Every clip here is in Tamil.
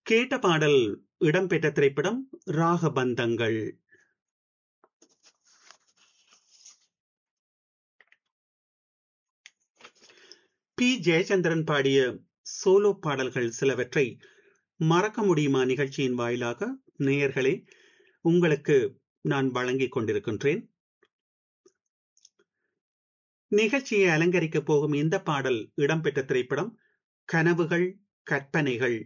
கேட்ட பாடல் இடம்பெற்ற திரைப்படம் ராகபந்தங்கள் பி ஜெயச்சந்திரன் பாடிய சோலோ பாடல்கள் சிலவற்றை மறக்க முடியுமா நிகழ்ச்சியின் வாயிலாக நேயர்களே உங்களுக்கு நான் வழங்கிக் கொண்டிருக்கின்றேன் நிகழ்ச்சியை அலங்கரிக்கப் போகும் இந்த பாடல் இடம்பெற்ற திரைப்படம் கனவுகள் கற்பனைகள்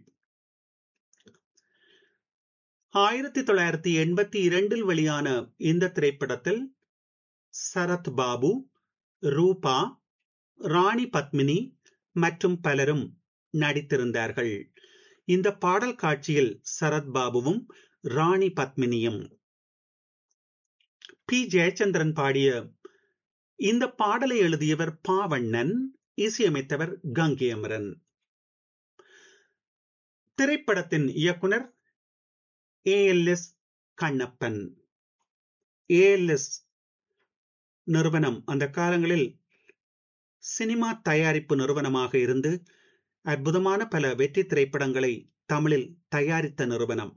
ஆயிரத்தி தொள்ளாயிரத்தி எண்பத்தி இரண்டில் வெளியான இந்த திரைப்படத்தில் சரத் பாபு ரூபா ராணி பத்மினி மற்றும் பலரும் நடித்திருந்தார்கள் இந்த பாடல் காட்சியில் சரத் பாபுவும் ராணி பத்மினியும் பி ஜெயச்சந்திரன் பாடிய இந்த பாடலை எழுதியவர் பாவண்ணன் இசையமைத்தவர் கங்கை அமரன் திரைப்படத்தின் இயக்குனர் A L S Kannappan A L S நிறுவனம் அந்த காலங்களில் சினிமா தயாரிப்பு நிறுவனமாக இருந்து அற்புதமான பல வெற்றி திரைப்படங்களை தமிழில் தயாரித்த நிறுவனம்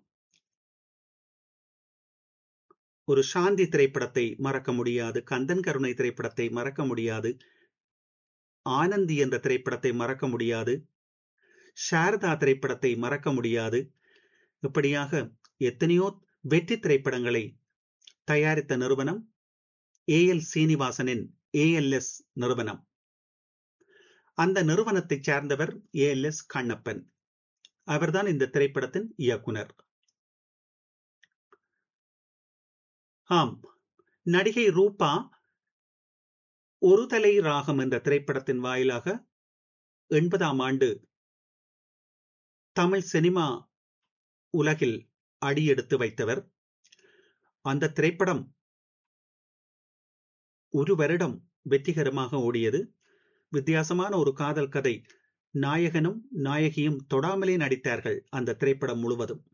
ஒரு சாந்தி திரைப்படத்தை மறக்க முடியாது கந்தன் கருணை திரைப்படத்தை மறக்க முடியாது ஆனந்தி என்ற திரைப்படத்தை மறக்க முடியாது சாரதா திரைப்படத்தை மறக்க முடியாது இப்படியாக எத்தனையோ வெற்றி திரைப்படங்களை தயாரித்த நிறுவனம் ஏ எல் சீனிவாசனின் ஏஎல்எஸ் நிறுவனம் அந்த நிறுவனத்தை சார்ந்தவர் ஏ எல் எஸ் கண்ணப்பன் அவர்தான் இந்த திரைப்படத்தின் இயக்குனர் ஆம் நடிகை ரூபா ஒரு தலை ராகம் என்ற திரைப்படத்தின் வாயிலாக எண்பதாம் ஆண்டு தமிழ் சினிமா உலகில் அடியெடுத்து வைத்தவர் அந்த திரைப்படம் ஒரு வருடம் வெற்றிகரமாக ஓடியது வித்தியாசமான ஒரு காதல் கதை நாயகனும் நாயகியும் தொடாமலே நடித்தார்கள் அந்த திரைப்படம் முழுவதும்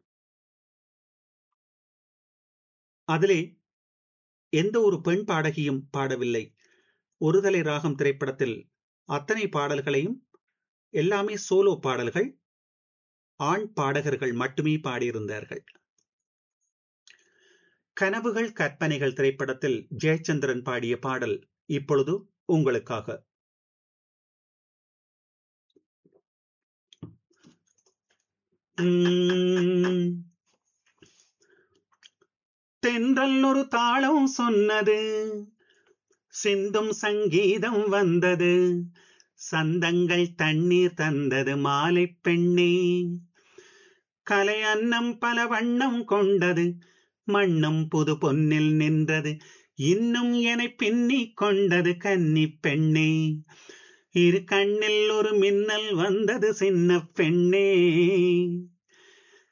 அதிலே எந்த ஒரு பெண் பாடகியும் பாடவில்லை ஒருதலை ராகம் திரைப்படத்தில் அத்தனை பாடல்களையும் எல்லாமே சோலோ பாடல்கள் ஆண் பாடகர்கள் மட்டுமே பாடியிருந்தார்கள் கனவுகள் கற்பனைகள் திரைப்படத்தில் ஜெயச்சந்திரன் பாடிய பாடல் இப்பொழுது உங்களுக்காக தென்றல் ஒரு தாளம் சொன்னது சிந்தும் சங்கீதம் வந்தது சந்தங்கள் தண்ணீர் தந்தது மாலை பெண்ணே கலை அன்னம் பல வண்ணம் கொண்டது மண்ணும் புது பொன்னில் நின்றது இன்னும் என பின்னி கொண்டது கன்னி பெண்ணே இரு கண்ணில் ஒரு மின்னல் வந்தது சின்ன பெண்ணே